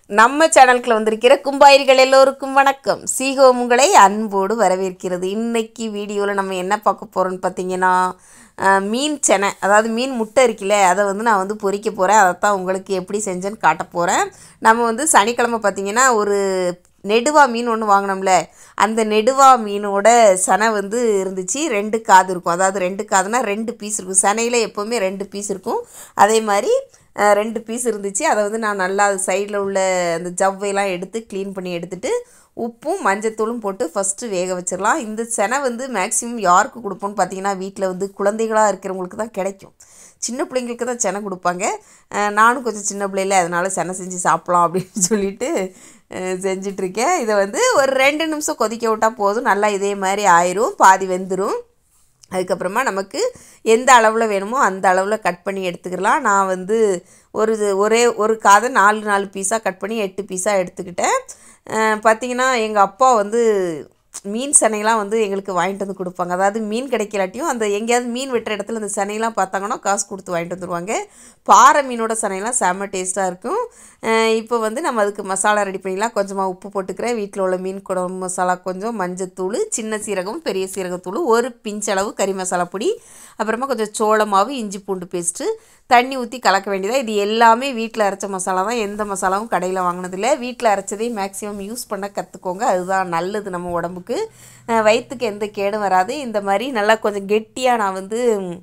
நம்ம சேனலுக்குள்ள வந்திருக்கிற கும்பாயிரிகள் எல்லோருக்கும் வணக்கம் சீகோம் உங்களை அன்போடு வரவேற்கிறது இன்னைக்கு வீடியோவில் நம்ம என்ன பார்க்க போகிறோம்னு பார்த்தீங்கன்னா அஹ், மீன் செனை அதாவது மீன் முட்டை இருக்குல்ல அதை வந்து நான் வந்து பொரிக்க போகிறேன் அதைத்தான் உங்களுக்கு எப்படி செஞ்சேன்னு காட்ட போகிறேன் நம்ம வந்து சனிக்கிழமை பார்த்தீங்கன்னா ஒரு நெடுவா மீன் ஒன்று வாங்கினோம்ல அந்த நெடுவா மீனோட சனை வந்து இருந்துச்சு ரெண்டு காது இருக்கும் அதாவது ரெண்டு காதுனா ரெண்டு பீஸ் இருக்கும் சனையில் எப்போவுமே ரெண்டு பீஸ் இருக்கும் அதே மாதிரி அஹ், ரெண்டு பீஸ் இருந்துச்சு அதை வந்து நான் நல்லா சைடில் உள்ள அந்த ஜவ்வையெல்லாம் எடுத்து க்ளீன் பண்ணி எடுத்துட்டு உப்பும் மஞ்சத்தூளும் போட்டு ஃபஸ்ட்டு வேக வச்சிடலாம் இந்த செனை வந்து மேக்ஸிமம் யாருக்கு கொடுப்போம்னு பார்த்தீங்கன்னா வீட்டில் வந்து குழந்தைகளாக இருக்கிறவங்களுக்கு தான் கிடைக்கும் சின்ன பிள்ளைங்களுக்கு தான் செனை கொடுப்பாங்க அஹ், நானும் கொஞ்சம் சின்ன பிள்ளைல அதனால செனை செஞ்சு சாப்பிட்லாம் அப்படின்னு சொல்லிட்டு அஹ், செஞ்சிட்ருக்கேன் இதை வந்து ஒரு ரெண்டு நிமிஷம் கொதிக்க விட்டால் போதும் நல்லா இதே மாதிரி ஆயிரும் பாதி வெந்துடும் அதுக்கப்புறமா நமக்கு எந்த அளவில் வேணுமோ அந்த அளவில் கட் பண்ணி எடுத்துக்கலாம் நான் வந்து ஒரு இது- ஒரே ஒரு காதை நாலு நாலு பீஸாக கட் பண்ணி எட்டு பீஸாக எடுத்துக்கிட்டேன் அஹ் பார்த்தீங்கன்னா எங்கள் அப்பா வந்து மீன் சனையெல்லாம் வந்து எங்களுக்கு வாங்கிட்டு வந்து கொடுப்பாங்க அதாவது மீன் கிடைக்கலாட்டியும் அந்த எங்கேயாவது மீன் வெட்டுற இடத்துல அந்த சனையெல்லாம் பார்த்தாங்கன்னா காசு கொடுத்து வாங்கிட்டு வந்துடுவாங்க பாறை மீனோட சனையெல்லாம் செம்ம டேஸ்ட்டாக இருக்கும் அஹ் இப்போ வந்து நம்ம அதுக்கு மசாலா ரெடி பண்ணிக்கலாம் கொஞ்சமாக உப்பு போட்டுக்கிறேன் வீட்டில் உள்ள மீன் குழம்பு மசாலா கொஞ்சம் மஞ்சத்தூள் சின்ன சீரகம் பெரிய சீரகத்தூள் ஒரு பிஞ்சளவு கறி மசாலா பொடி அப்புறமா கொஞ்சம் சோள மாவு இஞ்சி பூண்டு பேஸ்ட்டு தண்ணி ஊற்றி கலக்க வேண்டியதா இது எல்லாமே வீட்டில் அரைச்ச மசாலா தான் எந்த மசாலாவும் கடையில் வாங்கினதில்ல வீட்டில் அரைச்சதே மேக்ஸிமம் யூஸ் பண்ண கற்றுக்கோங்க அதுதான் நல்லது நம்ம உடம்புக்கு அஹ் வயிற்றுக்கு எந்த கேடும் வராது இந்த மாதிரி நல்லா கொஞ்சம் கெட்டியாக நான் வந்து ம்,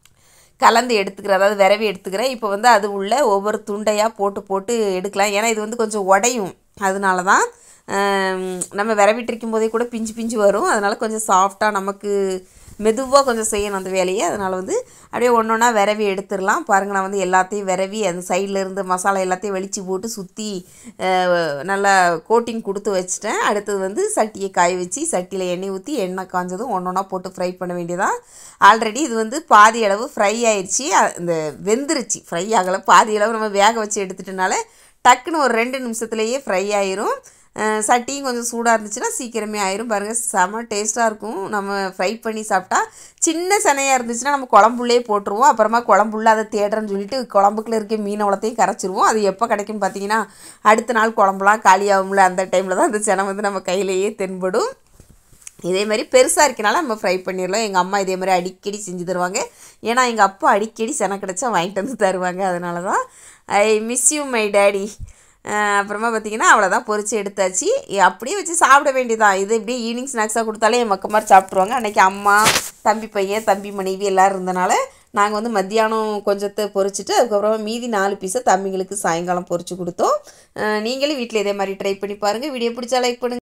கலந்து எடுத்துக்கிறேன் அதாவது விரவி எடுத்துக்கிறேன் இப்போ வந்து அது உள்ள ஒவ்வொரு துண்டையாக போட்டு போட்டு எடுக்கலாம் ஏன்னா இது வந்து கொஞ்சம் உடையும் அதனால தான் ஆம், நம்ம விரவிட்டிருக்கும் போதே கூட பிஞ்சு பிஞ்சு வரும் அதனால் கொஞ்சம் சாஃப்டாக நமக்கு மெதுவாக கொஞ்சம் செய்யணும் அந்த வேலையை அதனால் வந்து அப்படியே ஒன்று ஒன்றா விரவி எடுத்துடலாம் பாருங்கள் நான் வந்து எல்லாத்தையும் விரவி அந்த சைடில் இருந்து மசாலா எல்லாத்தையும் வெளிச்சு போட்டு சுற்றி நல்லா கோட்டிங் கொடுத்து வச்சுட்டேன் அடுத்தது வந்து சட்டியை காய வச்சு சட்டியில் எண்ணெய் ஊற்றி எண்ணெய் காஞ்சதும் ஒன்று ஒன்றா போட்டு ஃப்ரை பண்ண வேண்டியதான் ஆல்ரெடி இது வந்து பாதி அளவு ஃப்ரை ஆயிடுச்சு அ- இந்த வெந்துருச்சு ஃப்ரை ஆகலை பாதி அளவு நம்ம வேக வச்சு எடுத்துட்டனால டக்குன்னு ஒரு ரெண்டு நிமிஷத்துலேயே ஃப்ரை ஆயிரும் அஹ் சட்டியும் கொஞ்சம் சூடாக இருந்துச்சுன்னா சீக்கிரமே ஆயிரும் பாருங்கள் செம டேஸ்ட்டாக இருக்கும் நம்ம ஃப்ரை பண்ணி சாப்பிட்டா சின்ன சனையாக இருந்துச்சுன்னா நம்ம குழம்புள்ளே போட்டுருவோம் அப்புறமா குழம்புள்ள அதை தேடுறேன்னு சொல்லிட்டு குழம்புக்குள்ள இருக்க மீன் அவ்வளோத்தையும் கரைச்சிருவோம் அது எப்போ கிடைக்கும்னு பார்த்தீங்கன்னா அடுத்த நாள் குழம்புலாம் காலியாகும்ல அந்த டைமில் தான் அந்த செனை வந்து நம்ம கையிலேயே தென்படும் இதே மாதிரி பெருசாக இருக்கனால நம்ம ஃப்ரை பண்ணிடலாம் எங்கள் அம்மா இதே மாதிரி அடிக்கடி செஞ்சு தருவாங்க ஏன்னா எங்கள் அப்பா அடிக்கடி செனை கிடச்சா வாங்கிட்டு வந்து தருவாங்க அதனால தான் I miss you my daddy அப்புறமா பார்த்தீங்கன்னா அவ்வளோதான் பொரிச்சு எடுத்தாச்சு இ- அப்படியே வச்சு சாப்பிட வேண்டியதான் இது இப்படியே ஈவினிங் ஸ்நாக்ஸாக கொடுத்தாலே என் மக்க மாதிரி சாப்பிட்ருவாங்க அன்றைக்கி அம்மா தம்பி பையன் தம்பி மனைவி எல்லோரும் இருந்தனால நாங்கள் வந்து மத்தியானம் கொஞ்சத்தை பொரிச்சிட்டு அதுக்கப்புறமா மீதி நாலு பீஸை தம்பிங்களுக்கு சாயங்காலம் பொரிச்சு கொடுத்தோம் அஹ் நீங்களும் வீட்டில் இதே மாதிரி ட்ரை பண்ணி பாருங்கள் வீடியோ பிடிச்சா லைக் பண்ணுங்கள்